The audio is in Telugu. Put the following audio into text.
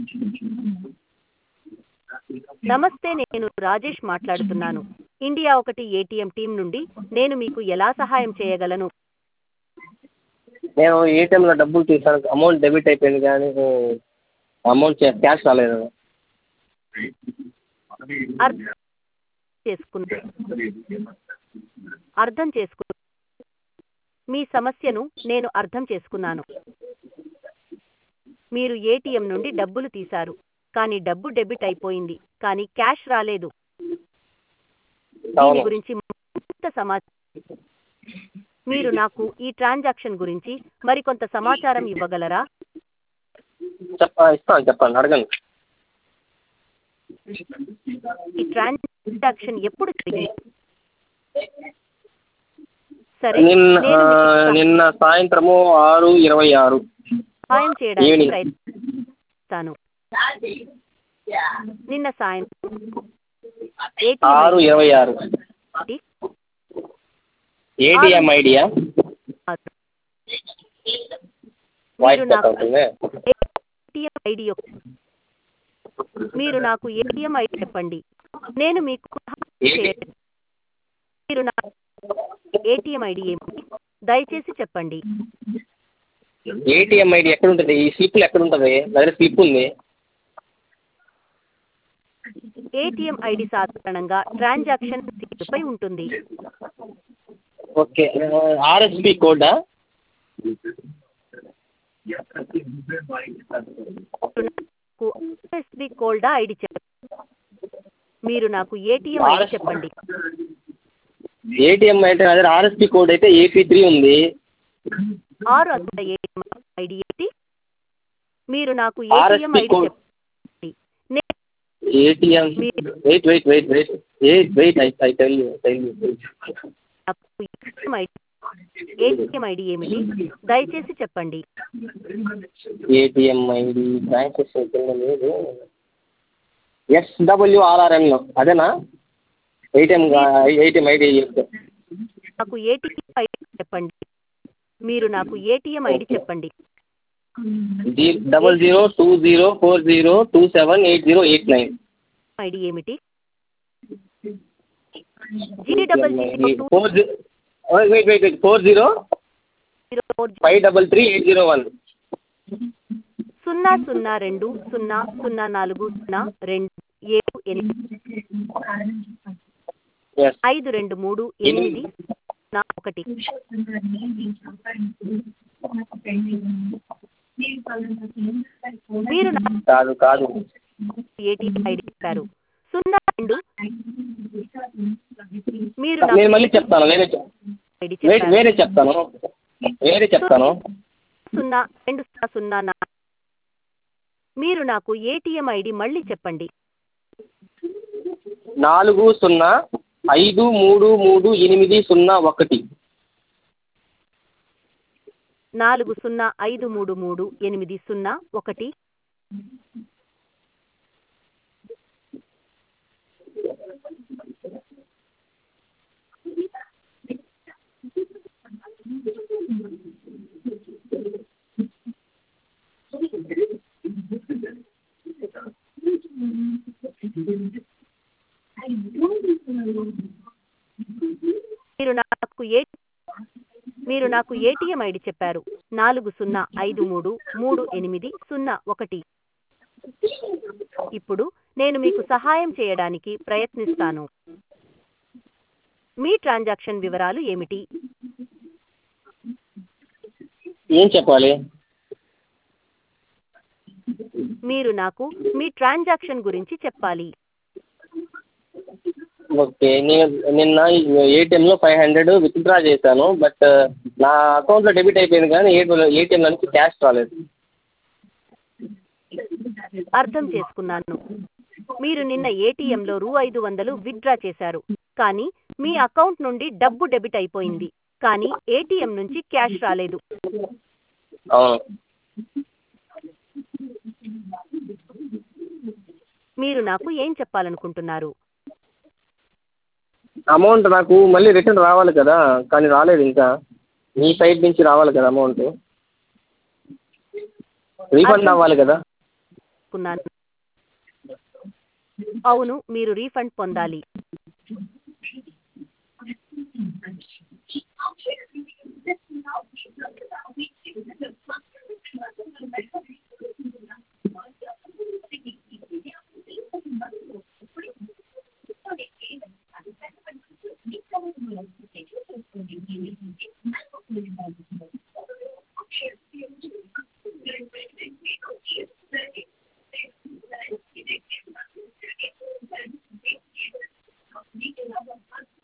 నమస్తే నేను రాజేష్ మాట్లాడుతున్నాను ఇండియా ఒకటి ఏటీఎం టీం నుండి నేను మీకు ఎలా సహాయం చేయగలను నేను ఏటీఎంలో డబ్బులు తీసాను అమౌంట్ డెబిట్ అయిపోయింది కానీ అమౌంట్ క్యాష్ రాలేదు అర్థం చేసుకున్నా అర్థం చేసుకు మీ సమస్యను నేను అర్థం చేసుకున్నాను మీరు ఏటీఎం నుండి డబ్బులు తీశారు కానీ డబ్బు డెబిట్ అయిపోయింది కానీ క్యాష్ రాలేదు దీని అవును గురించి మరింత సమాచారం మీరు నాకు ఈ ట్రాన్సాక్షన్ గురించి మరికొంత సమాచారం ఇవ్వగలరా చెప్ప ఇస్తాను చెప్పండి అడగండి ఈ ట్రాన్సాక్షన్ ఎప్పుడు జరిగింది సరే నిన్న నేను మీకు నిన్న సాయంత్రము ఆరు ఇరవై ఆరు సహాయం చేయడానికి ఈవినింగ్. ప్రయత్నిస్తాను నిన్న సాయంత్రం ఆరు ఇరవై ఆరు ఏటీఎం ఏటీఎం ఐడియా వాయిస్ మీరు కట్ నాకు అవుతుంది ఏటీఎం ఐడి యొక్క మీరు నాకు ఏటీఎం ఐడి చెప్పండి నేను మీకు సహాయం చేయ- మీరు నాకు ఏటీఎం ఐడి ఏమిటి దయచేసి చెప్పండి ఏటీఎం ఐడి ఎక్కడ ఉంటుంది ఈ స్లిప్లో ఎక్కడ ఉంటుంది నా దగ్గర స్లిప్ ఉంది ఏటీఎం ఐడి సాధారణంగా ట్రాన్సాక్షన్ పై ఉంటుంది ఓకే ఆర్ఎస్పి కోడా నాకు ఆర్ఎస్బి కోల్డా ఐడి చెప్పండి మీరు నాకు ఏటీఎం ఐడి చెప్పండి ఏటీఎం అయితే నా దగ్గర ఆర్ఎస్పి కోడ్ అయితే ఏపీ త్రీ ఉంది ఆరు అంత ఏటీఎం ఐడి ఏంటి మీరు నాకు ఏటీఎం RSP ఐడి code. చెప్పండి నేను ఏటీఎం మీరు- wait wait wait wait wait wait I I tell you tell you నాకు ఏటీఎం ఐడి ఏటీఎం ఐడి ఏమిటి దయచేసి చెప్పండి ఏటీఎం ఐడి బ్యాంక్ కింద లేదు ఎస్డబ్ల్యూఆర్ఆర్ఎన్ అదేనా ఏటీఎం ఏటీఎం ఐడి నాకు ఏటీఎం ఐడి చెప్పండి మీరు నాకు ఏటీఎం ఐడి చెప్పండి G double zero two zero four zero two seven eight zero eight nine ID ఏమిటి G double zero two four wait wait wait four zero zero four five double three eight zero one సున్నా సున్నా రెండు సున్నా సున్నా నాలుగు సున్నా రెండు ఏడు ఎనిమిది ఎస్ ఐదు రెండు మూడు ఎనిమిది సున్నా ఒకటి మీరు నాకు కాదు కాదు ఏటీఎం ఐడి చెప్పారు సున్నా రెండు మీరు నేను నాకు మళ్ళీ చెప్తాను వేరే చెప్- ఐడి వేరే చెప్పారు వేరే చెప్తాను వేరే చెప్తాను సున్నా రెండు సున్నా సున్నా నా- మీరు నాకు ఏటీఎం ఐడి మళ్ళీ చెప్పండి నాలుగు సున్నా ఐదు మూడు మూడు ఎనిమిది సున్నా ఒకటి నాలుగు సున్నా ఐదు మూడు మూడు ఎనిమిది సున్నా ఒకటి మీరు నాకు ఏ మీరు నాకు ఏటీఎం ఐడి చెప్పారు నాలుగు సున్నా ఐదు మూడు మూడు ఎనిమిది సున్నా ఒకటి ఇప్పుడు నేను మీకు సహాయం చేయడానికి ప్రయత్నిస్తాను మీ ట్రాన్సాక్షన్ వివరాలు ఏమిటి ఏం చెప్పాలి మీరు నాకు మీ ట్రాన్సాక్షన్ గురించి చెప్పాలి ఓకే నేను నిన్న ఏటీఎంలో ఫైవ్ హండ్రెడ్ విత్డ్రా చేశాను బట్ నా అకౌంట్లో డెబిట్ అయిపోయింది కానీ ఏటీఎంలో నుంచి క్యాష్ రాలేదు అర్థం చేసుకున్నాను మీరు నిన్న ఏటీఎంలో రూ ఐదు వందలు విత్డ్రా చేశారు కానీ మీ అకౌంట్ నుండి డబ్బు డెబిట్ అయిపోయింది కానీ ఏటీఎం నుంచి క్యాష్ రాలేదు అవును మీరు నాకు ఏం చెప్పాలనుకుంటున్నారు అమౌంట్ నాకు మళ్ళీ రిటర్న్ రావాలి కదా కానీ రాలేదు ఇంకా మీ సైడ్ నుంచి రావాలి కదా అమౌంట్ రీఫండ్ అవ్వాలి కదా తీసుకున్నాను అవును మీరు రీఫండ్ పొందాలి